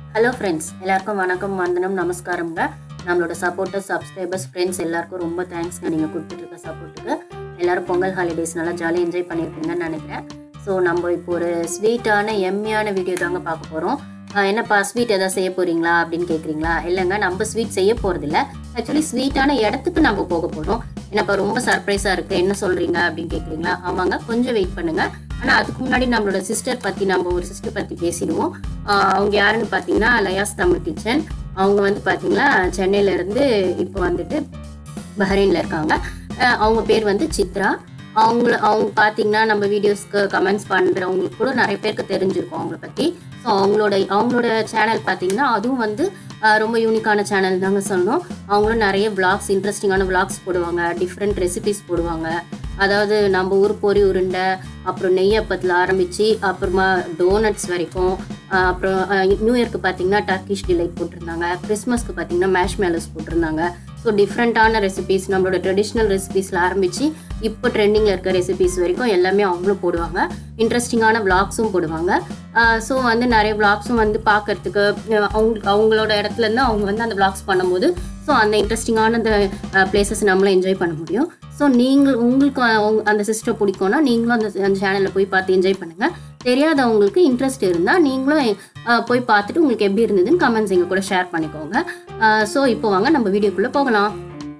hello friends எல்லாருக்கும் வணக்கம் வந்தனம் நமஸ்காரம்ங்க நம்மளோட சப்போர்ட்டர்ஸ் சப்ஸ்கிரைபர்ஸ் ஃப்ரெண்ட்ஸ் எல்லாருக்கும் ரொம்ப தேங்க்ஸ்ங்க நீங்கள் கொடுத்துட்டு இருக்க சப்போர்ட்டுக்கு எல்லாரும் பொங்கல் ஹாலிடேஸ் நல்லா ஜாலியாக என்ஜாய் பண்ணியிருப்பீங்கன்னு நினைக்கிறேன் ஸோ நம்ம இப்போ ஒரு ஸ்வீட்டான எம்மியான வீடியோ தாங்க பார்க்க போகிறோம் என்னப்பா ஸ்வீட் எதாவது செய்ய போறீங்களா அப்படின்னு கேட்குறீங்களா இல்லைங்க நம்ம ஸ்வீட் செய்ய போகிறதில்ல ஆக்சுவலி ஸ்வீட்டான இடத்துக்கு நம்ம போக போகிறோம் என்னப்பா ரொம்ப சர்ப்ரைஸாக இருக்குது என்ன சொல்கிறீங்க அப்படின்னு கேட்குறீங்களா ஆமாங்க கொஞ்சம் வெயிட் பண்ணுங்க ஆனால் அதுக்கு முன்னாடி நம்மளோட சிஸ்டர் பற்றி நம்ம ஒரு சிஸ்டர் பற்றி பேசிடுவோம் ஆஹ் அவங்க யாருன்னு பார்த்தீங்கன்னா லயாஸ் தமிழ் கிச்சன் அவங்க வந்து பார்த்தீங்கன்னா சென்னையிலேருந்து இப்போ வந்துட்டு பஹ்ரைனில் இருக்காங்க ஆஹ் அவங்க பேர் வந்து சித்ரா அவங்கள அவங்க பார்த்தீங்கன்னா நம்ம வீடியோஸ்க்கு கமெண்ட்ஸ் பண்ணுறவங்களுக்கு கூட நிறைய பேருக்கு தெரிஞ்சிருக்கும் அவங்கள பற்றி ஸோ அவங்களோட அவங்களோட சேனல் பார்த்தீங்கன்னா அதுவும் வந்து ஆஹ் ரொம்ப யூனிக்கான சேனல் தாங்க சொல்லணும் அவங்களும் நிறைய விளாக்ஸ் இன்ட்ரெஸ்டிங்கான விளாக்ஸ் போடுவாங்க டிஃப்ரெண்ட் ரெசிபிஸ் போடுவாங்க அதாவது நம்ம ஊர் பொரி உருண்டை அப்புறம் நெய்யப்பத்தில் ஆரம்பித்து அப்புறமா டோனட்ஸ் வரைக்கும் ஆஹ் அப்புறம் நியூ இயர்க்கு பார்த்தீங்கன்னா டர்க்கிஷ் டிலைட் போட்டிருந்தாங்க கிறிஸ்மஸ்க்கு பார்த்தீங்கன்னா மேஷ் மேலஸ் போட்டிருந்தாங்க ஸோ டிஃப்ரெண்ட்டான ரெசிபிஸ் நம்மளோட ட்ரெடிஷ்னல் ரெசிபிஸில் ஆரம்பித்து இப்போ ட்ரெண்டிங்கில் இருக்க ரெசிபிஸ் வரைக்கும் எல்லாமே அவங்களும் போடுவாங்க இன்ட்ரெஸ்டிங்கான விளாக்ஸும் போடுவாங்க ஸோ வந்து நிறைய விளாக்ஸும் வந்து பார்க்கறதுக்கு அஹ் அவங்க அவங்களோட இடத்துல இருந்து அவங்க வந்து அந்த விளாக்ஸ் பண்ணும்போது ஸோ அந்த இன்ட்ரெஸ்டிங்கான அந்த பிளேசஸ் நம்மளும் என்ஜாய் பண்ண முடியும் ஸோ நீங்கள் உங்களுக்கு அவங்க- அந்த சிஸ்டர் பிடிக்கும்னா நீங்களும் அந்த அந்த சேனலில் போய் பார்த்து என்ஜாய் பண்ணுங்கள் தெரியாதவங்களுக்கு இன்ட்ரெஸ்ட் இருந்தால் நீங்களும் அஹ், போய் பார்த்துட்டு உங்களுக்கு எப்படி இருந்ததுன்னு கமெண்ட்ஸ் எங்கள் கூட ஷேர் பண்ணிக்கோங்க ஸோ இப்போ வாங்க நம்ம வீடியோக்குள்ளே போகலாம்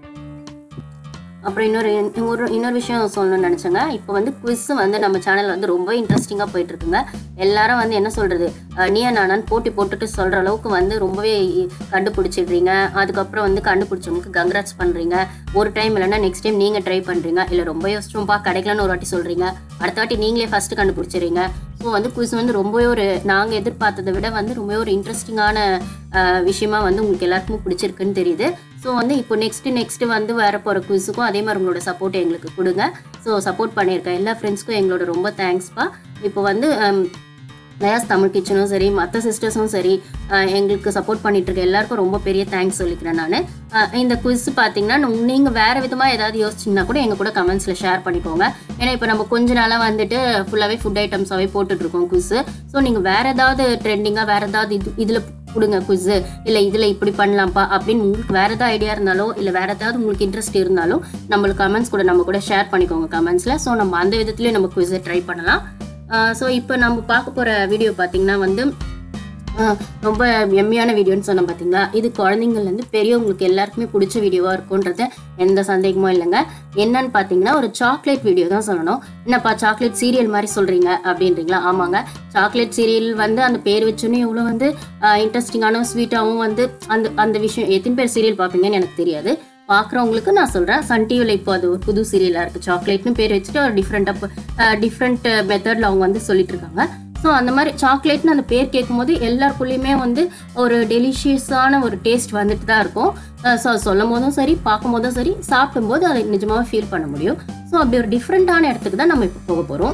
அப்புறம் இன்னொரு ஒரு இன்னொரு விஷயம் சொல்லணும்னு நினச்சேங்க இப்போ வந்து குவிஸ் வந்து நம்ம சேனல் வந்து ரொம்ப இன்ட்ரெஸ்டிங்காக போயிட்டு இருக்குங்க எல்லாரும் வந்து என்ன சொல்கிறது நீயா நானான்னு போட்டி போட்டுட்டு சொல்கிற அளவுக்கு வந்து ரொம்பவே கண்டுபிடிச்சிடுறீங்க அதுக்கப்புறம் வந்து கண்டுபிடிச்சவங்களுக்கு கங்க்ராட்ஸ் பண்ணுறீங்க ஒரு டைம் இல்லைன்னா நெக்ஸ்ட் டைம் நீங்கள் ட்ரை பண்ணுறீங்க இல்லை ரொம்ப யோசிச்சோம்ப்பா கிடைக்கலன்னு ஒரு வாட்டி சொல்கிறீங்க அடுத்த வாட்டி நீங்களே ஃபஸ்ட்டு கண்டுபிடிச்சிடுறீங்க ஸோ வந்து குவிஸ் வந்து ரொம்பவே ஒரு நாங்கள் எதிர்பார்த்ததை விட வந்து ரொம்பவே ஒரு இன்ட்ரெஸ்டிங்கான விஷயமா வந்து உங்களுக்கு எல்லாருக்குமே பிடிச்சிருக்குன்னு தெரியுது ஸோ வந்து இப்போ நெக்ஸ்ட்டு நெக்ஸ்ட்டு வந்து வர போகிற குவிஸுக்கும் அதே மாதிரி உங்களோட சப்போர்ட் எங்களுக்கு கொடுங்க ஸோ சப்போர்ட் பண்ணியிருக்க எல்லா ஃப்ரெண்ட்ஸ்க்கும் எங்களோட ரொம்ப தேங்க்ஸ்ப்பா இப்போ வந்து ஹம், லயாஸ் தமிழ் கிச்சனும் சரி மற்ற சிஸ்டர்ஸும் சரி அஹ், எங்களுக்கு சப்போர்ட் பண்ணிட்டு இருக்க எல்லாருக்கும் ரொம்ப பெரிய தேங்க்ஸ் சொல்லிக்கிறேன் நான் இந்த குவிஸ் பார்த்தீங்கன்னா நீங்கள் வேறு விதமாக ஏதாவது யோசிச்சிங்கன்னா கூட எங்கள் கூட கமெண்ட்ஸில் ஷேர் பண்ணிக்கோங்க ஏன்னா இப்போ நம்ம கொஞ்ச நாளாக வந்துட்டு ஃபுல்லாகவே ஃபுட் ஐட்டம்ஸாகவே போட்டுட்ருக்கோம் குவிஸு ஸோ நீங்கள் வேறு ஏதாவது ட்ரெண்டிங்காக வேறு ஏதாவது இது இதில் கொடுங்க குவிஸு இல்லை இதில் இப்படி பண்ணலாம்ப்பா அப்படின்னு உங்களுக்கு வேறு ஏதாவது ஐடியா இருந்தாலோ இல்லை வேறு ஏதாவது உங்களுக்கு இன்ட்ரெஸ்ட் இருந்தாலும் நம்மளுக்கு கமெண்ட்ஸ் கூட நம்ம கூட ஷேர் பண்ணிக்கோங்க கமெண்ட்ஸில் ஸோ நம்ம அந்த விதத்துலேயும் நம்ம குவிஸை ட்ரை பண்ணலாம் ஸோ இப்போ நம்ம பார்க்க போகிற வீடியோ பார்த்தீங்கன்னா வந்து ஆஹ் ரொம்ப எம்மையான வீடியோன்னு சொன்னோம் பார்த்தீங்களா இது குழந்தைங்கள்லேருந்து பெரியவங்களுக்கு எல்லாருக்குமே பிடிச்ச வீடியோவாக இருக்கும்ன்றது எந்த சந்தேகமும் இல்லைங்க என்னன்னு பார்த்தீங்கன்னா ஒரு சாக்லேட் வீடியோ தான் சொல்லணும் என்னப்பா சாக்லேட் சீரியல் மாதிரி சொல்கிறீங்க அப்படின்றீங்களா ஆமாங்க சாக்லேட் சீரியல் வந்து அந்த பேர் வச்சோன்னே இவ்வளோ வந்து இன்ட்ரெஸ்டிங்கான ஸ்வீட்டாகவும் வந்து அந்த அந்த விஷயம் எத்தனை பேர் சீரியல் பார்ப்பீங்கன்னு எனக்கு தெரியாது பார்க்குறவங்களுக்கு நான் சொல்கிறேன் சன் டிவியில் இப்போ அது ஒரு புது சீரியலாக இருக்குது சாக்லேட்னு பேர் வச்சுட்டு ஒரு டிஃப்ரெண்ட்டாக டிஃப்ரெண்ட் மெத்தடில் அவங்க வந்து சொல்லிட்டு இருக்காங்க ஸோ அந்த மாதிரி சாக்லேட்னு அந்த பேர் கேட்கும்போது எல்லாருக்குள்ளேயுமே வந்து ஒரு டெலிஷியஸான ஒரு டேஸ்ட் வந்துட்டு தான் இருக்கும் ஸோ சொல்லும் போதும் சரி பார்க்கும் போதும் சரி சாப்பிடும்போது அதை நிஜமாவே ஃபீல் பண்ண முடியும் ஸோ அப்படி ஒரு டிஃப்ரெண்ட்டான இடத்துக்கு தான் நம்ம இப்போ போக போகிறோம்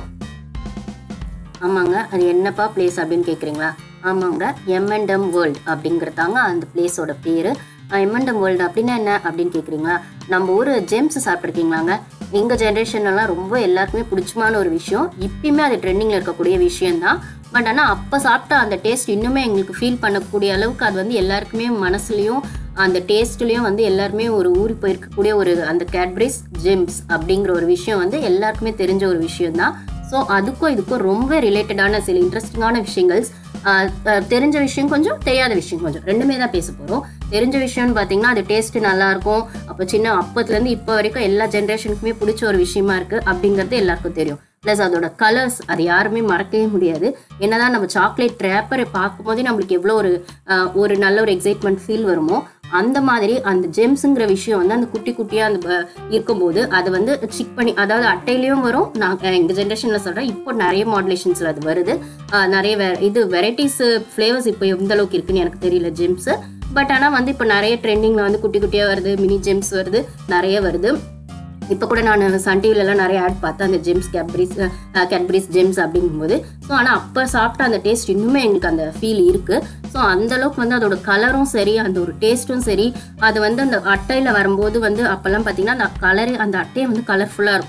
ஆமாங்க அது என்னப்பா பிளேஸ் அப்படின்னு கேட்குறீங்களா ஆமாங்க எம்என்டம் வேர்ல்ட் அப்படிங்கிறதாங்க அந்த பிளேஸோட பேர் எம்என்டம் வேர்ல்டு அப்படின்னா என்ன அப்படின்னு கேட்குறீங்களா நம்ம ஊர் ஜெம்ஸ் சாப்பிட்ருக்கீங்களாங்க எங்கள் ஜென்ரேஷன்லாம் ரொம்ப எல்லாருக்குமே பிடிச்சமான ஒரு விஷயம் இப்பயுமே அது ட்ரெண்டிங்கில் இருக்கக்கூடிய விஷயம்தான் பட் ஆனால் அப்போ சாப்பிட்ட அந்த டேஸ்ட் இன்னுமே எங்களுக்கு ஃபீல் பண்ணக்கூடிய அளவுக்கு அது வந்து எல்லாருக்குமே மனசுலையும் அந்த டேஸ்ட்லேயும் வந்து எல்லாருமே ஒரு ஊறி போயிருக்கக்கூடிய ஒரு அந்த கேட்பரிஸ் ஜெம்ஸ் அப்படிங்கிற ஒரு விஷயம் வந்து எல்லாருக்குமே தெரிஞ்ச ஒரு விஷயம்தான் ஸோ அதுக்கும் இதுக்கும் ரொம்ப ரிலேட்டடான சில இன்ட்ரெஸ்டிங்கான விஷயங்கள் ஆஹ் அஹ் தெரிஞ்ச விஷயம் கொஞ்சம் தெரியாத விஷயம் கொஞ்சம் ரெண்டுமே தான் பேச போகிறோம் தெரிஞ்ச விஷயம்னு பார்த்தீங்கன்னா அது டேஸ்ட் நல்லா இருக்கும் அப்போ சின்ன அப்பத்துலேருந்து இப்போ வரைக்கும் எல்லா ஜென்ரேஷனுக்குமே பிடிச்ச ஒரு விஷயமா இருக்குது அப்படிங்கிறது எல்லாருக்கும் தெரியும் ப்ளஸ் அதோட கலர்ஸ் அது யாருமே மறக்கவே முடியாது என்னதான் நம்ம சாக்லேட் ரேப்பரை பார்க்கும்போதே நம்மளுக்கு எவ்வளோ ஒரு ஆஹ் ஒரு நல்ல ஒரு எக்ஸைட்மெண்ட் ஃபீல் வருமோ அந்த மாதிரி அந்த ஜெம்ஸுங்கிற விஷயம் வந்து அந்த குட்டி குட்டியாக அந்த ப- இருக்கும்போது அதை வந்து சிக் பண்ணி அதாவது அட்டையிலையும் வரும் நான் எங்கள் ஜென்ரேஷனில் சொல்கிறேன் இப்போ நிறைய மாடுலேஷன்ஸில் அது வருது ஆஹ் நிறைய வே இது வெரைட்டிஸ் ஃப்ளேவர்ஸ் இப்போ எந்த அளவுக்கு இருக்குன்னு எனக்கு தெரியல ஜெம்ஸு பட் ஆனால் வந்து இப்போ நிறைய ட்ரெண்டிங்கில் வந்து குட்டி குட்டியாக வருது மினி ஜெம்ஸ் வருது நிறைய வருது இப்போ கூட நான் சன் டிவிலலாம் நிறைய ஆட் பார்த்தேன் அந்த ஜெம்ஸ் கேட்பரிஸ் கேட்பரிஸ் ஜெம்ஸ் அப்படிங்கும்போது ஸோ ஆனால் அப்போ சாப்பிட்ட அந்த டேஸ்ட் இன்னுமே எங்களுக்கு அந்த ஃபீல் இருக்குது ஸோ அந்த அளவுக்கு வந்து அதோட கலரும் சரி அந்த ஒரு டேஸ்ட்டும் சரி அது வந்து அந்த அட்டையில் வரும்போது வந்து அப்போல்லாம் பார்த்தீங்கன்னா அந்த கலரு அந்த அட்டையை வந்து கலர்ஃபுல்லாக இருக்கும்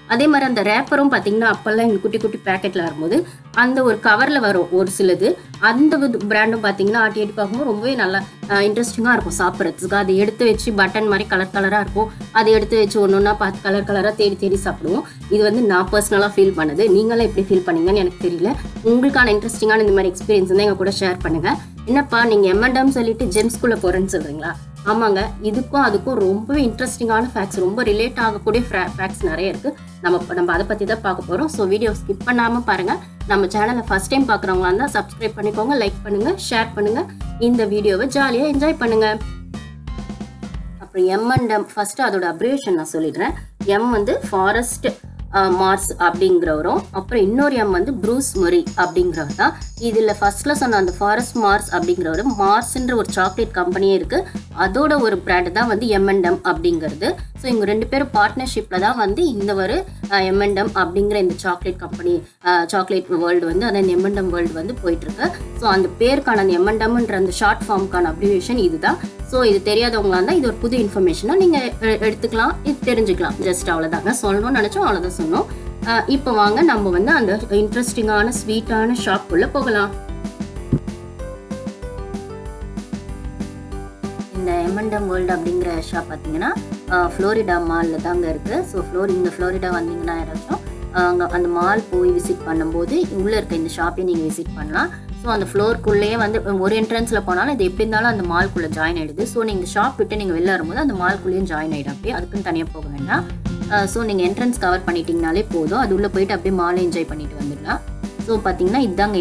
அதே மாதிரி அந்த ரேப்பரும் பார்த்தீங்கன்னா அப்போல்லாம் எங்களுக்கு குட்டி குட்டி பேக்கெட்டில் வரும்போது அந்த ஒரு கவரில் வரும் ஒரு சிலது அந்த பிராண்டும் பார்த்தீங்கன்னா ஆட்டி ஆட்டி பார்க்கும்போது ரொம்பவே நல்லா இன்ட்ரெஸ்டிங்காக இருக்கும் சாப்பிட்றதுக்கு அதை எடுத்து வச்சு பட்டன் மாதிரி கலர் கலராக இருக்கும் அதை எடுத்து வச்சு ஒன்று ஒன்றா பார்த்து கலர் கலராக தேடி தேடி சாப்பிடுவோம் இது வந்து நான் பர்சனலாக ஃபீல் பண்ணது நீங்களாம் எப்படி ஃபீல் பண்ணீங்கன்னு எனக்கு தெரியல உங்களுக்கான இன்ட்ரெஸ்டிங்கான இந்த மாதிரி எக்ஸ்பீரியன்ஸ் வந்து எங்கள் கூட ஷேர் பண்ணுங்கள் என்னப்பா நீங்கள் எம்என்டம் சொல்லிட்டு ஜெம்ஸ்குள்ளே போகிறேன்னு சொல்கிறீங்களா ஆமாங்க இதுக்கும் அதுக்கும் ரொம்பவே இன்ட்ரெஸ்டிங்கான ஃபேக்ட்ஸ் ரொம்ப ரிலேட் ஆகக்கூடிய ஃபேக்ட்ஸ் நிறைய இருக்குது நம்ம நம்ம அதை பற்றி தான் பார்க்க போகிறோம் ஸோ வீடியோ ஸ்கிப் பண்ணாமல் பாருங்கள் நம்ம சேனலை ஃபஸ்ட் டைம் பார்க்குறவங்களா இருந்தால் சப்ஸ்கிரைப் பண்ணிக்கோங்க லைக் பண்ணுங்கள் ஷேர் பண்ணுங்கள் இந்த வீடியோவை ஜாலியாக என்ஜாய் பண்ணுங்கள் அப்புறம் எம் அண்ட் எம் ஃபஸ்ட்டு அதோட அப்ரிவேஷன் நான் சொல்லிடுறேன் எம் வந்து ஃபாரஸ்ட் மார்ஸ் அப்படிங்கிறவரும் அப்புறம் இன்னொரு எம் வந்து ப்ரூஸ் மொரி அப்படிங்கிறவர் தான் இதில் ஃபர்ஸ்ட்ல சொன்ன அந்த ஃபாரஸ்ட் மார்ஸ் அப்படிங்கிறவர் மார்ஸ்ன்ற ஒரு சாக்லேட் கம்பெனியே இருக்குது அதோட ஒரு பிராண்டு தான் வந்து எம்என்டம் அப்படிங்கிறது ஸோ இவங்க ரெண்டு பேரும் பார்ட்னர்ஷிப்பில் தான் வந்து இந்த ஒரு எம்என்டம் அப்படிங்கிற இந்த சாக்லேட் கம்பெனி சாக்லேட் வேர்ல்டு வந்து அதான் எம்என்டம் வேர்ல்டு வந்து போயிட்டுருக்கு ஸோ அந்த பேருக்கான அந்த எம்என்டம்ன்ற அந்த ஷார்ட் ஃபார்முக்கான அப்ரிவேஷன் இதுதான் ஸோ இது தெரியாதவங்களா இருந்தால் இது ஒரு புது இன்ஃபர்மேஷனாக நீங்கள் எடுத்துக்கலாம் இது தெரிஞ்சுக்கலாம் ஜஸ்ட் அவ்வளோதாங்க சொல்லணும்னு நினச்சோம் அவ்வளோதான் சொன்னோம் இப்போ வாங்க நம்ம வந்து அந்த இன்ட்ரெஸ்டிங்கான ஸ்வீட்டான ஷாப் உள்ள போகலாம் இந்த எம்என்டம் வேர்ல்டு அப்படிங்கிற ஷாப் பார்த்தீங்கன்னா ஃப்ளோரிடா மாலில் தாங்க இருக்குது ஸோ ஃப்ளோரி இந்த ஃப்ளோரிடா வந்தீங்கன்னா யாராச்சும் அங்கே அந்த மால் போய் விசிட் பண்ணும்போது உள்ளே இருக்க இந்த ஷாப்பையும் நீங்கள் விசிட் பண்ணலாம் ஸோ அந்த ஃப்ளோருக்குள்ளேயே வந்து ஒரு என்ட்ரன்ஸில் போனாலும் இது எப்படி இருந்தாலும் அந்த மால்குள்ளே ஜாயின் ஆகிடுது ஸோ நீங்கள் இந்த ஷாப் விட்டு நீங்கள் வெளில வரும்போது அந்த மால்குள்ளேயும் ஜாயின் ஆகிடும் அப்படியே அதுக்குன்னு தனியாக போக வேண்டாம் ஸோ நீங்கள் என்ட்ரன்ஸ் கவர் பண்ணிட்டீங்கனாலே போதும் அது உள்ளே போயிட்டு அப்படியே மாலை என்ஜாய் பண்ணிட்டு வந்துடலாம் ஸோ பார்த்தீங்கன்னா இதுதாங்க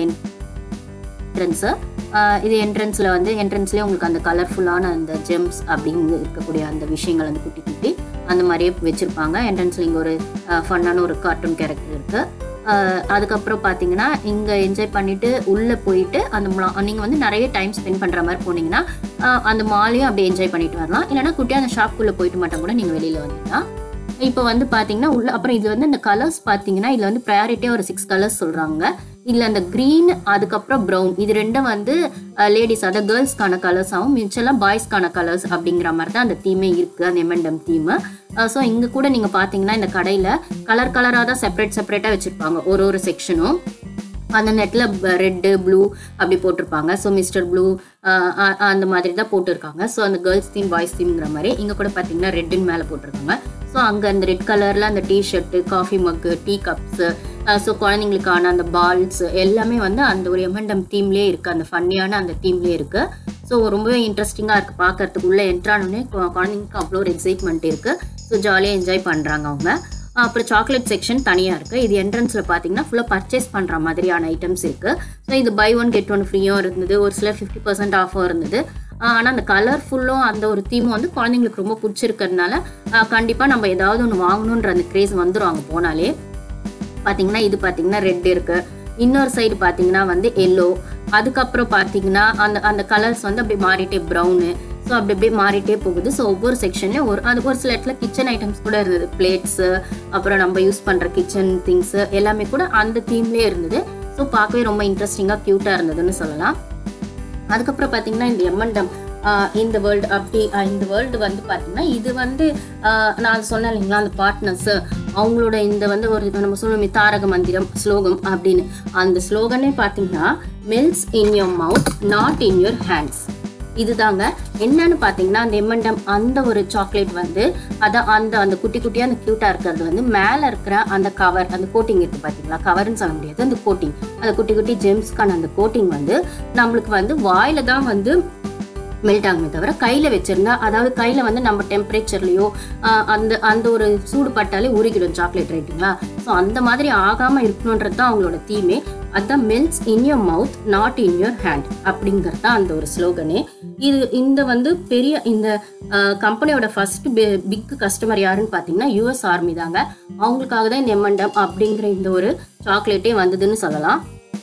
என்ட்ரன்ஸு இது என்ட்ரன்ஸில் வந்து என்ட்ரன்ஸ்லேயே உங்களுக்கு அந்த கலர்ஃபுல்லான அந்த ஜெம்ஸ் அப்படின்னு இருக்கக்கூடிய அந்த விஷயங்கள் வந்து குட்டி குட்டி அந்த மாதிரியே வச்சுருப்பாங்க என்ட்ரன்ஸில் இங்கே ஒரு ஃபன்னான ஒரு கார்ட்டூன் கேரக்டர் இருக்குது அதுக்கப்புறம் பார்த்தீங்கன்னா இங்கே என்ஜாய் பண்ணிவிட்டு உள்ளே போயிட்டு அந்த நீங்கள் வந்து நிறைய டைம் ஸ்பெண்ட் பண்ணுற மாதிரி போனீங்கன்னா அந்த மாலையும் அப்படியே என்ஜாய் பண்ணிட்டு வரலாம் இல்லைனா குட்டியாக அந்த ஷாப்புக்குள்ளே போயிட்டு மட்டும் கூட நீங்கள் வெளியில் வந்துடலாம் இப்போ வந்து பார்த்தீங்கன்னா உள்ள அப்புறம் இது வந்து இந்த கலர்ஸ் பார்த்தீங்கன்னா இதில் வந்து ப்ரையாரிட்டியாக ஒரு சிக்ஸ் கலர்ஸ் சொல்கிறாங்க இதில் அந்த க்ரீன் அதுக்கப்புறம் ப்ரௌன் இது ரெண்டும் வந்து லேடிஸ் அதாவது கேர்ள்ஸ்க்கான கலர்ஸாகவும் மிச்சம்லாம் பாய்ஸ்க்கான கலர்ஸ் அப்படிங்கிற மாதிரி தான் அந்த தீமே இருக்குது அந்த எம்என்டம் தீமு ஸோ இங்கே கூட நீங்கள் பார்த்தீங்கன்னா இந்த கடையில் கலர் கலராக தான் செப்பரேட் செப்பரேட்டாக வச்சுருப்பாங்க ஒரு ஒரு செக்ஷனும் அந்த நெட்டில் ரெட்டு ப்ளூ அப்படி போட்டிருப்பாங்க ஸோ மிஸ்டர் ப்ளூ அந்த மாதிரி தான் போட்டிருக்காங்க ஸோ அந்த கேர்ள்ஸ் தீம் பாய்ஸ் தீம்ங்கிற மாதிரி இங்கே கூட பார்த்தீங்கன்னா ரெட்டுன்னு மேலே போட்டிருக்காங்க ஸோ அங்கே அந்த ரெட் கலரில் அந்த T shirt coffee mug T cups so குழந்தைங்களுக்கான அந்த பால்ஸ் எல்லாமே வந்து அந்த ஒரு எம்என்டம் தீம்லேயே இருக்குது அந்த ஃபன்னியான அந்த தீம்லேயே இருக்குது ஸோ ரொம்பவே இன்ட்ரெஸ்டிங்காக இருக்குது பார்க்கறதுக்கு உள்ளே என்ட்ரானோடனே குழந்தைங்களுக்கு அவ்வளோ ஒரு எக்ஸைட்மெண்ட் இருக்குது ஸோ ஜாலியாக என்ஜாய் பண்ணுறாங்க அவங்க அப்புறம் சாக்லேட் செக்ஷன் தனியாக இருக்குது இது என்ட்ரன்ஸில் பார்த்தீங்கன்னா ஃபுல்லாக பர்ச்சேஸ் பண்ணுற மாதிரியான ஐட்டம்ஸ் இருக்குது ஸோ இது பை ஒன் கெட் ஒன் ஃப்ரீயும் இருந்தது ஒரு சிலர் ஃபிஃப்டி பர்சன்ட் ஆஃபும் இருந்தது ஆனால் அந்த கலர்ஃபுல்லும் அந்த ஒரு தீமும் வந்து குழந்தைங்களுக்கு ரொம்ப பிடிச்சிருக்கிறதுனால கண்டிப்பாக நம்ம ஏதாவது ஒன்று வாங்கணுன்ற அந்த க்ரேஸ் வந்துடும் அங்கே போனாலே பார்த்தீங்கன்னா இது பார்த்தீங்கன்னா ரெட் இருக்குது இன்னொரு சைடு பார்த்தீங்கன்னா வந்து எல்லோ அதுக்கப்புறம் பார்த்தீங்கன்னா அந்த அந்த கலர்ஸ் வந்து அப்படி மாறிட்டே ப்ரௌனு ஸோ அப்படி அப்படியே மாறிட்டே போகுது ஸோ ஒவ்வொரு செக்ஷன்லேயும் ஒரு அது ஒரு சில இடத்துல கிச்சன் ஐட்டம்ஸ் கூட இருந்தது பிளேட்ஸு அப்புறம் நம்ம யூஸ் பண்ணுற கிச்சன் திங்ஸு எல்லாமே கூட அந்த தீம்லேயே இருந்தது ஸோ பார்க்கவே ரொம்ப இன்ட்ரெஸ்டிங்காக க்யூட்டாக இருந்ததுன்னு சொல்லலாம் அதுக்கப்புறம் பார்த்தீங்கன்னா இந்த எம்என்டம் இந்த வேர்ல்டு அப்படி இந்த வேர்ல்டு வந்து பார்த்தீங்கன்னா இது வந்து நான் சொன்னேன் இல்லைங்களா அந்த பார்ட்னர்ஸு அவங்களோட இந்த வந்து ஒரு நம்ம சொல்லுவோமே தாரக மந்திரம் ஸ்லோகம் அப்படின்னு அந்த ஸ்லோகனே பார்த்தீங்கன்னா melts in your mouth not in your hands இதுதாங்க என்னன்னு பார்த்தீங்கன்னா அந்த எம்என்டம் அந்த ஒரு சாக்லேட் வந்து அதான் அந்த அந்த குட்டி குட்டியாக அந்த க்யூட்டாக இருக்கிறது வந்து மேலே இருக்கிற அந்த கவர் அந்த கோட்டிங் இருக்குது பார்த்தீங்களா கவர்னு சொல்ல முடியாது அந்த கோட்டிங் அந்த குட்டி குட்டி ஜெம்ஸ்க்கான அந்த கோட்டிங் வந்து நம்மளுக்கு வந்து வாயில தான் வந்து மெல்ட் ஆகுமே தவிர கையில் வச்சிருந்தா அதாவது கையில் வந்து நம்ம டெம்பரேச்சர்லேயோ அந்த அந்த ஒரு சூடு பட்டாலே உருகிடும் சாக்லேட் ரைட்டுங்களா ஸோ அந்த மாதிரி ஆகாமல் இருக்கணுன்றது தான் அவங்களோட தீமே அதுதான் melts in your mouth not in your hand அப்படிங்கிறது தான் அந்த ஒரு ஸ்லோகனே இது இந்த வந்து பெரிய இந்த கம்பெனியோட ஃபர்ஸ்ட் பிக் கஸ்டமர் யாருன்னு பார்த்தீங்கன்னா யூஎஸ் ஆர்மி தாங்க அவங்களுக்காக தான் இந்த எம்என்டம் அப்படிங்கிற இந்த ஒரு சாக்லேட்டே வந்ததுன்னு சொல்லலாம்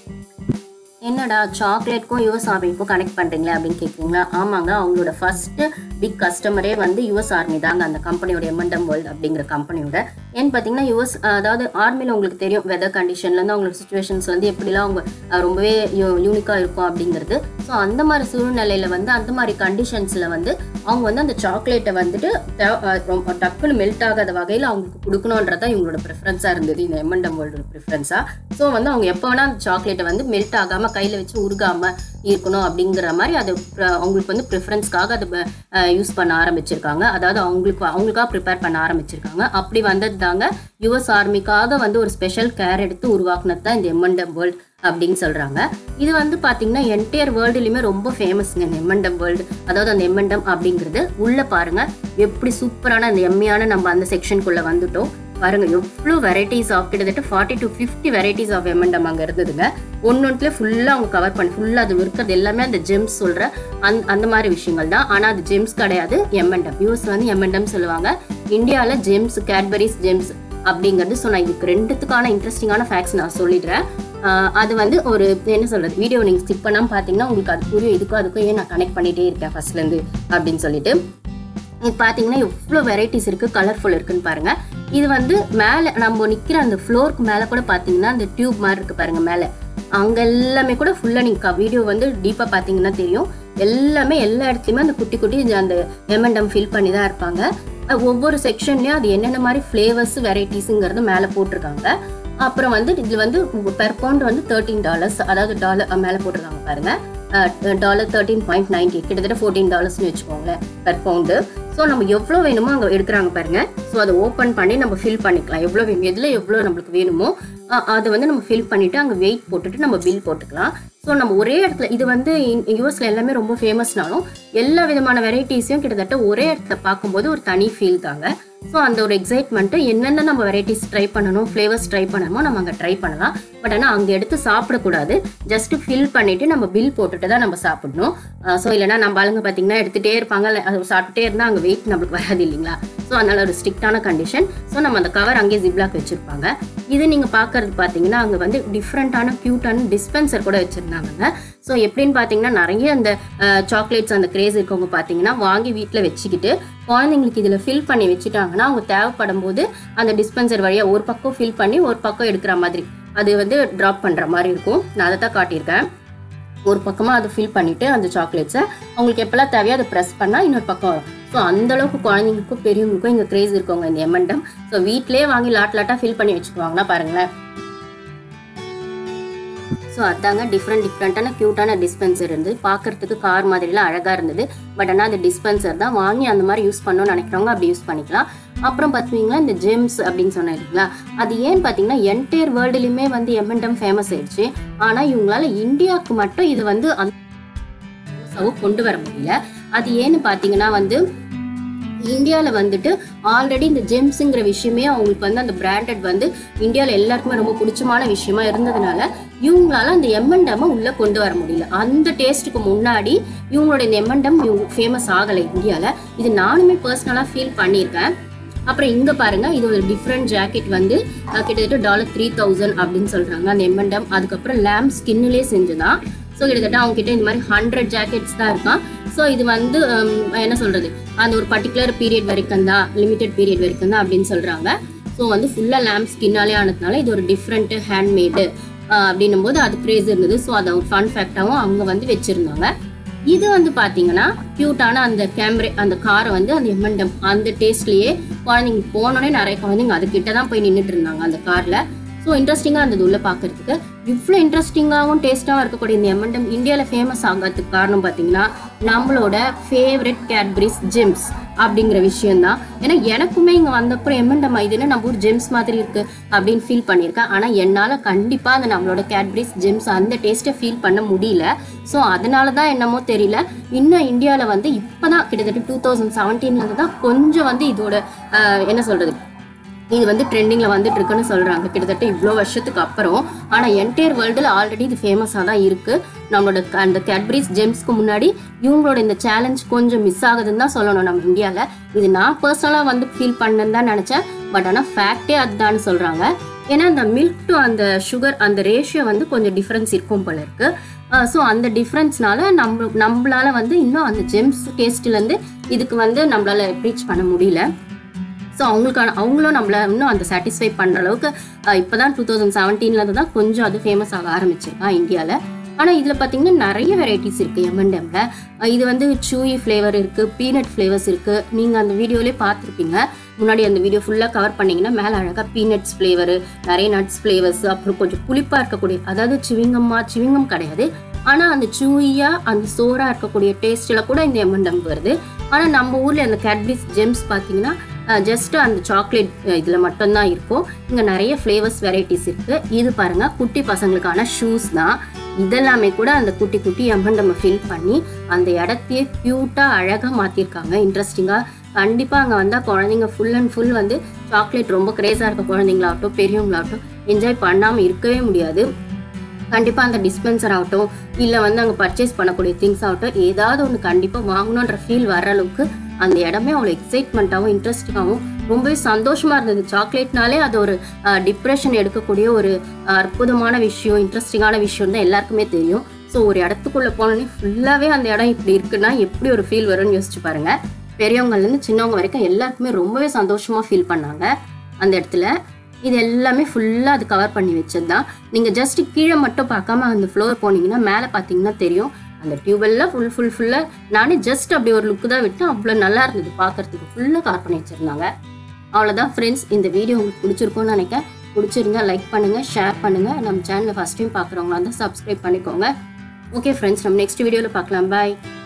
என்னடா சாக்லேட்க்கும் யூஎஸ் ஆர்மிக்கும் கனெக்ட் பண்ணுறீங்களா அப்படின்னு கேட்குறீங்களா ஆமாங்க அவங்களோட ஃபஸ்ட்டு பிக் கஸ்டமரே வந்து யூஎஸ் ஆர்மி தாங்க அந்த கம்பெனியோட எம்என்டம் வேர்ல்டு அப்படிங்கிற கம்பெனியோட ஏன்னு பார்த்தீங்கன்னா யூஎஸ் அதாவது ஆர்மியில் உங்களுக்கு தெரியும் வெதர் கண்டிஷன்லேருந்து அவங்களோட சுச்சுவேஷன்ஸ் வந்து எப்படிலாம் அவங்க ரொம்பவே யூனிக்காக இருக்கும் அப்படிங்கிறது ஸோ அந்த மாதிரி சூழ்நிலையில வந்து அந்த மாதிரி கண்டிஷன்ஸ்ல வந்து அவங்க வந்து அந்த சாக்லேட்டை வந்துட்டு தேவ- அஹ் ரொம்ப டக்குன்னு மெல்ட் ஆகாத வகையில் அவங்களுக்கு கொடுக்கணுன்றதா இவங்களோட ப்ரிஃபரன்ஸாக இருந்தது இந்த எம்என்டம் வேர்ல்டோட ப்ரிஃபரன்ஸாக ஸோ வந்து அவங்க எப்போ வேணால் அந்த சாக்லேட்டை வந்து மெல்ட் ஆகாமல் கையில் வச்சு உருகாமல் இருக்கணும் அப்படிங்கிற மாதிரி அது pr- அவங்களுக்கு வந்து ப்ரிஃபரன்ஸ்க்காக அதை யூஸ் பண்ண ஆரம்பிச்சிருக்காங்க அதாவது அவங்களுக்கு அவங்களுக்காக ப்ரிப்பேர் பண்ண ஆரம்பிச்சிருக்காங்க அப்படி வந்தது தாங்க யுஎஸ் ஆர்மிக்காக வந்து ஒரு ஸ்பெஷல் கேர் எடுத்து உருவாக்குனது தான் இந்த எம்என்டம் வேர்ல்ட் அப்படின்னு சொல்றாங்க இது வந்து பாத்தீங்கன்னா என்டையர் வேர்ல்டுலயுமே ரொம்ப ஃபேமஸ்ங்க இந்த எம்என்டம் வேர்ல்டு அதாவது அந்த எம்என்டம் அப்படிங்கிறது உள்ள பாருங்க எப்படி சூப்பரான அந்த எம்மையான நம்ம அந்த செக்ஷனுக்குள்ள வந்துட்டோம் பாருங்க எவ்வளோ வெரைட்டிஸ் ஆஃப் கிட்டத்தட்ட forty to fifty varieties of M and M அங்கே இருந்ததுங்க ஒன்னொன்றுல ஃபுல்லாக அவங்க கவர் பண்ணி ஃபுல்லாக அது இருக்கிறது எல்லாமே அந்த ஜெம்ஸ் சொல்கிற அந் அந்த மாதிரி விஷயங்கள் தான் ஆனால் அது ஜெம்ஸ் கிடையாது எம்என்டம் யூஎஸ் வந்து எம்என்டம் சொல்லுவாங்க இந்தியாவில் ஜெம்ஸ் கேட்பரிஸ் ஜெம்ஸ் அப்படிங்கிறது ஸோ நான் இதுக்கு ரெண்டுத்துக்கான இன்ட்ரெஸ்டிங்கான ஃபேக்ட்ஸ் நான் சொல்லிடுறேன் ஆஹ் அது வந்து ஒரு என்ன சொல்றது வீடியோ நீங்கள் ஸ்கிப் பண்ணாமல் பார்த்தீங்கன்னா உங்களுக்கு அது புரியும் இதுக்கும் அதுக்கும் ஏன் நான் கனெக்ட் பண்ணிட்டே இருக்கேன் ஃபர்ஸ்ட்லேருந்து அப்படின்னு சொல்லிட்டு இது பார்த்தீங்கன்னா எவ்வளோ வெரைட்டிஸ் இருக்குது கலர்ஃபுல் இருக்குன்னு பாருங்க இது வந்து மேலே நம்ம நிற்கிற அந்த ஃப்ளோருக்கு மேலே கூட பார்த்தீங்கன்னா அந்த டியூப் மாதிரி இருக்கு பாருங்க மேலே அங்கே எல்லாமே கூட ஃபுல்லாக நீங்கள் வீடியோ வந்து டீப்பாக பார்த்தீங்கன்னா தெரியும் எல்லாமே எல்லா இடத்துலையுமே அந்த குட்டி குட்டி இந்த அந்த எம்என்டம் ஃபில் பண்ணி தான் இருப்பாங்க அஹ் ஒவ்வொரு செக்ஷன்லேயும் அது என்னென்ன மாதிரி ஃப்ளேவர்ஸ் வெரைட்டிஸுங்கிறது மேலே போட்டிருக்காங்க அப்புறம் வந்து இது வந்து பெர் பவுண்ட் வந்து தேர்ட்டீன் டாலர்ஸ் அதாவது டாலர் மேலே போட்டிருக்காங்க பாருங்க டாலர் தேர்ட்டீன் பாயிண்ட் நைன்டி கிட்டத்தட்ட ஃபோர்டீன் டாலர்ஸ்னு வச்சுக்கோங்களேன் பெர் பவுண்டு ஸோ நம்ம எவ்வளோ வேணுமோ அங்கே எடுக்கிறாங்க பாருங்க ஸோ அதை ஓப்பன் பண்ணி நம்ம ஃபில் பண்ணிக்கலாம் எவ்வளோ வேணும் எதில் எவ்வளோ நம்மளுக்கு வேணுமோ அஹ் அதை வந்து நம்ம ஃபில் பண்ணிட்டு அங்கே வெயிட் போட்டுட்டு நம்ம பில் போட்டுக்கலாம் ஸோ நம்ம ஒரே இடத்துல இது வந்து யூஎஸ்ல எல்லாமே ரொம்ப ஃபேமஸ்னாலும் எல்லா விதமான வெரைட்டிஸையும் கிட்டத்தட்ட ஒரே இடத்துல பார்க்கும்போது ஒரு தனி ஃபீல் தாங்க ஸோ அந்த ஒரு எக்ஸைட்மெண்ட்டு என்னென்ன நம்ம வெரைட்டிஸ் ட்ரை பண்ணணும் ஃப்ளேவர்ஸ் ட்ரை பண்ணணுமோ நம்ம அங்கே ட்ரை பண்ணலாம் பட் ஆனால் அங்கே எடுத்து சாப்பிடக்கூடாது ஜஸ்ட் ஃபில் பண்ணிட்டு நம்ம பில் போட்டுட்டு தான் நம்ம சாப்பிடணும் ஸோ இல்லைன்னா நம்ம ஆளுங்க பார்த்தீங்கன்னா எடுத்துகிட்டே இருப்பாங்க இல்ல அது சாப்பிட்டுட்டே இருந்தால் அங்கே வெயிட் நம்மளுக்கு வராது இல்லைங்களா ஸோ அதனால ஒரு ஸ்ட்ரிக்டான கண்டிஷன் ஸோ நம்ம அந்த கவர் அங்கேயே ஜிப்லாக் வச்சுருப்பாங்க இது நீங்கள் பார்க்கறது பார்த்தீங்கன்னா அங்கே வந்து டிஃப்ரெண்ட்டான க்யூட்டான டிஸ்பென்சர் கூட வச்சுருந்தாங்க ஸோ எப்படின்னு பார்த்தீங்கன்னா நிறைய அந்த சாக்லேட்ஸ் அந்த கிரேஸ் இருக்கவங்க பார்த்தீங்கன்னா வாங்கி வீட்டில் வச்சுக்கிட்டு குழந்தைங்களுக்கு இதில் ஃபில் பண்ணி வச்சுட்டாங்கன்னா அவங்க தேவைப்படும் போது அந்த டிஸ்பென்சர் வழியாக ஒரு பக்கம் ஃபில் பண்ணி ஒரு பக்கம் எடுக்கிற மாதிரி அது வந்து ட்ராப் பண்ணுற மாதிரி இருக்கும் நான் அதை தான் காட்டியிருக்கேன் ஒரு பக்கமாக அதை ஃபில் பண்ணிவிட்டு அந்த சாக்லேட்ஸை அவங்களுக்கு எப்போல்லாம் தேவையோ அதை ப்ரெஸ் பண்ணால் இன்னொரு பக்கம் வரும் ஸோ அந்த அளவுக்கு குழந்தைங்களுக்கும் பெரியவங்களுக்கும் இங்கே கிரேஸ் இருக்கவங்க இந்த எம்என்டம் ஸோ வீட்டிலேயே வாங்கி லாட் லாட்டாக ஃபில் பண்ணி வச்சுக்குவாங்கன்னா பாருங்களேன் ஸோ அதாங்க டிஃப்ரெண்ட் டிஃப்ரெண்ட்டான க்யூட்டான டிஸ்பென்சர் இருந்தது பார்க்கறதுக்கு கார் மாதிரிலாம் அழகாக இருந்தது பட் ஆனால் அந்த டிஸ்பென்சர் தான் வாங்கி அந்த மாதிரி யூஸ் பண்ணணும்னு நினைக்கிறவங்க அப்படி யூஸ் பண்ணிக்கலாம் அப்புறம் பார்த்தீங்கன்னா இந்த ஜெம்ஸ் அப்படின்னு சொன்னேன் இல்லைங்களா அது ஏன்னு பார்த்தீங்கன்னா என்டையர் வேர்ல்டுலையுமே வந்து எம்என்டம் ஃபேமஸ் ஆயிடுச்சு ஆனால் இவங்களால இந்தியாவுக்கு மட்டும் இது வந்து அந்த கொண்டு வர முடியல அது ஏன்னு பார்த்தீங்கன்னா வந்து இந்தியாவில் வந்துட்டு ஆல்ரெடி இந்த ஜெம்ஸுங்கிற விஷயமே அவங்களுக்கு வந்து அந்த பிராண்டட் வந்து இந்தியாவில் எல்லாருக்குமே ரொம்ப பிடிச்சமான விஷயமா இருந்ததுனால இவங்களால அந்த எம்என்டம் உள்ள கொண்டு வர முடியல அந்த டேஸ்ட்டுக்கு முன்னாடி இவங்களோட இந்த எம்என்டம் ஃபேமஸ் ஆகலை இந்தியாவில் இது நானுமே பர்சனலாக ஃபீல் பண்ணியிருக்கேன் அப்புறம் இங்க பாருங்க இது ஒரு டிஃப்ரெண்ட் ஜாக்கெட் வந்து அஹ், கிட்டத்தட்ட டாலர் த்ரீ தௌசண்ட் அப்படின்னு சொல்றாங்க அந்த எம்என்டம் அதுக்கப்புறம் லேம் ஸ்கின்னுலே செஞ்சுதான் ஸோ கிட்டத்தட்ட அவங்க கிட்ட இந்த மாதிரி ஹண்ட்ரட் ஜாக்கெட்ஸ் தான் இருக்கான் ஸோ இது வந்து ஹம், என்ன சொல்றது அந்த ஒரு பர்டிகுலர் பீரியட் வரைக்கும் தான் லிமிடெட் பீரியட் வரைக்கும் தான் அப்படின்னு சொல்றாங்க ஸோ வந்து ஃபுல்லாக லேம்ப் ஸ்கின்னாலே ஆனதுனால இது ஒரு டிஃப்ரெண்ட் ஹேண்ட்மேடு அப்படின்னும் போது அது க்ரேஸ் இருந்தது ஸோ அதை ஒரு ஃபன் ஃபேக்டாகவும் அவங்க வந்து வச்சிருந்தாங்க இது வந்து பாத்தீங்கன்னா கியூட்டான அந்த கேமரே அந்த காரை வந்து அந்த எம்என்டம் அந்த டேஸ்ட்லயே குழந்தைங்க போனோடனே நிறைய குழந்தைங்க அது கிட்ட தான் போய் நின்றுட்டு இருந்தாங்க அந்த கார்ல ஸோ இன்ட்ரெஸ்டிங்காக இருந்தது உள்ள பார்க்கறதுக்கு இவ்வளோ இன்ட்ரெஸ்டிங்காகவும் டேஸ்ட்டாகவும் இருக்கக்கூடிய இந்த எம்என்டம் இந்தியாவில் ஃபேமஸ் ஆகிறதுக்கு காரணம் பார்த்தீங்கன்னா நம்மளோட ஃபேவரட் கேட்பரிஸ் ஜெம்ஸ் அப்படிங்கிற விஷயம்தான் ஏன்னா எனக்குமே இங்கே வந்தப்பறம் எம்என்டம் இதுன்னு நம்ம ஊர் ஜெம்ஸ் மாதிரி இருக்கு அப்படின்னு ஃபீல் பண்ணியிருக்கேன் ஆனால் என்னால் கண்டிப்பாக அந்த நம்மளோட கேட்பரிஸ் ஜெம்ஸ் அந்த டேஸ்ட்டை ஃபீல் பண்ண முடியல ஸோ அதனால தான் என்னமோ தெரியல இன்னும் இந்தியாவில் வந்து இப்போ தான் கிட்டத்தட்ட டூ தௌசண்ட் செவன்டீன்லேருந்து தான் கொஞ்சம் வந்து இதோட ஆஹ், என்ன சொல்கிறது இது வந்து ட்ரெண்டிங்கில் வந்துட்டு இருக்குன்னு சொல்கிறாங்க கிட்டத்தட்ட இவ்வளோ வருஷத்துக்கு அப்புறம் ஆனால் என்டையர் வேர்ல்டில் ஆல்ரெடி இது ஃபேமஸாக தான் இருக்குது நம்மளோட க- அந்த கேட்பரிஸ் ஜெம்ஸ்க்கு முன்னாடி இவங்களோட இந்த சேலஞ்ச் கொஞ்சம் மிஸ் ஆகுதுன்னு தான் சொல்லணும் நம்ம இந்தியாவில் இது நான் பர்சனலாக வந்து ஃபீல் பண்ணேன்னு தான் நினச்சேன் பட் ஆனால் ஃபேக்டே அதுதான்னு சொல்கிறாங்க ஏன்னா அந்த மில்க் டு அந்த சுகர் அந்த ரேஷியோ வந்து கொஞ்சம் டிஃப்ரென்ஸ் இருக்கும் போல இருக்கு ஸோ அந்த டிஃப்ரென்ஸ்னால நம்ம நம்மளால வந்து இன்னும் அந்த ஜெம்ஸ் டேஸ்ட்லேருந்து இதுக்கு வந்து நம்மளால ரீச் பண்ண முடியல ஸோ அவங்களுக்கான அவங்களும் நம்மள இன்னும் அந்த சாட்டிஸ்ஃபை பண்ணுற அளவுக்கு இப்போ தான் டூ தௌசண்ட் செவன்டீன்லேருந்து தான் கொஞ்சம் அது ஃபேமஸ் ஆக ஆரம்பிச்சிருக்கான் இந்தியாவில் ஆனால் இதில் பார்த்தீங்கன்னா நிறைய வெரைட்டிஸ் இருக்குது எம்என்டெம்மில் இது வந்து சூயி ஃப்ளேவர் இருக்குது பீனட் ஃப்ளேவர்ஸ் இருக்குது நீங்கள் அந்த வீடியோலேயே பார்த்துருப்பீங்க முன்னாடி அந்த வீடியோ ஃபுல்லாக கவர் பண்ணிங்கன்னா மேலே அழகாக பீனட்ஸ் ஃப்ளேவரு நிறைய நட்ஸ் ஃப்ளேவர்ஸ் அப்புறம் கொஞ்சம் புளிப்பாக இருக்கக்கூடிய அதாவது சிவிங்கம்மா சிவிங்கம் கிடையாது ஆனால் அந்த சூயியாக அந்த சோறாக இருக்கக்கூடிய டேஸ்ட்டில் கூட இந்த எம்என்டம் வருது ஆனால் நம்ம ஊரில் அந்த கேட்பரிஸ் ஜெம்ஸ் பார்த்தீங்கன்னா ஜஸ்ட் அந்த சாக்லேட் இதில் மட்டும்தான் இருக்கும் இங்கே நிறைய ஃப்ளேவர்ஸ் வெரைட்டிஸ் இருக்குது இது பாருங்கள் குட்டி பசங்களுக்கான ஷூஸ் தான் இதெல்லாமே கூட அந்த குட்டி குட்டி எம்என்டம் ஃபில் பண்ணி அந்த இடத்தையே க்யூட்டாக அழகாக மாற்றிருக்காங்க இன்ட்ரெஸ்டிங்காக கண்டிப்பாக அங்கே வந்தால் குழந்தைங்க ஃபுல் அண்ட் ஃபுல் வந்து சாக்லேட் ரொம்ப க்ரேஸாக இருக்க குழந்தைங்களாகட்டும் பெரியவங்களாகட்டும் என்ஜாய் பண்ணாமல் இருக்கவே முடியாது கண்டிப்பாக அந்த டிஸ்பென்சர் ஆகட்டும் இல்லை வந்து அங்கே பர்ச்சேஸ் பண்ணக்கூடிய திங்ஸ் ஆகட்டும் ஏதாவது ஒன்று கண்டிப்பாக வாங்கணுன்ற ஃபீல் வர அளவுக்கு அந்த இடமே அவ்வளோ எக்ஸைட்மெண்ட்டாகவும் இன்ட்ரெஸ்டிங்காகவும் ரொம்பவே சந்தோஷமாக இருந்தது சாக்லேட்னாலே அது ஒரு டிப்ரெஷன் எடுக்கக்கூடிய ஒரு அற்புதமான விஷயம் இன்ட்ரெஸ்டிங்கான விஷயம் தான் எல்லாருக்குமே தெரியும் ஸோ ஒரு இடத்துக்குள்ளே போனோன்னே ஃபுல்லாகவே அந்த இடம் இப்படி இருக்குன்னா எப்படி ஒரு ஃபீல் வரும்னு யோசிச்சு பாருங்கள் பெரியவங்கலேருந்து சின்னவங்க வரைக்கும் எல்லாருக்குமே ரொம்பவே சந்தோஷமாக ஃபீல் பண்ணாங்க அந்த இடத்துல இது எல்லாமே ஃபுல்லாக அது கவர் பண்ணி வச்சது தான் நீங்கள் ஜஸ்ட் கீழே மட்டும் பார்க்காம அந்த ஃப்ளோர் போனீங்கன்னா மேலே பார்த்தீங்கன்னா தெரியும் அந்த டியூபெல்லாம் ஃபுல் ஃபுல் ஃபுல்லாக நானே ஜஸ்ட் அப்படி ஒரு லுக்கு தான் விட்டேன் அவ்வளோ நல்லா இருந்தது பார்க்கறதுக்கு ஃபுல்லாக கவர் பண்ணி வச்சுருந்தாங்க அவ்வளோதான் ஃப்ரெண்ட்ஸ் இந்த வீடியோ உங்களுக்கு பிடிச்சிருக்கும்னு நினைக்கிறேன் பிடிச்சிருந்தா லைக் பண்ணுங்கள் ஷேர் பண்ணுங்கள் நம்ம சேனலை ஃபஸ்ட் டைம் பார்க்குறவங்களா இருந்தால் சப்ஸ்கிரைப் பண்ணிக்கோங்க ஓகே ஃப்ரெண்ட்ஸ் நம்ம நெக்ஸ்ட் வீடியோவில் பார்க்கலாம் பாய்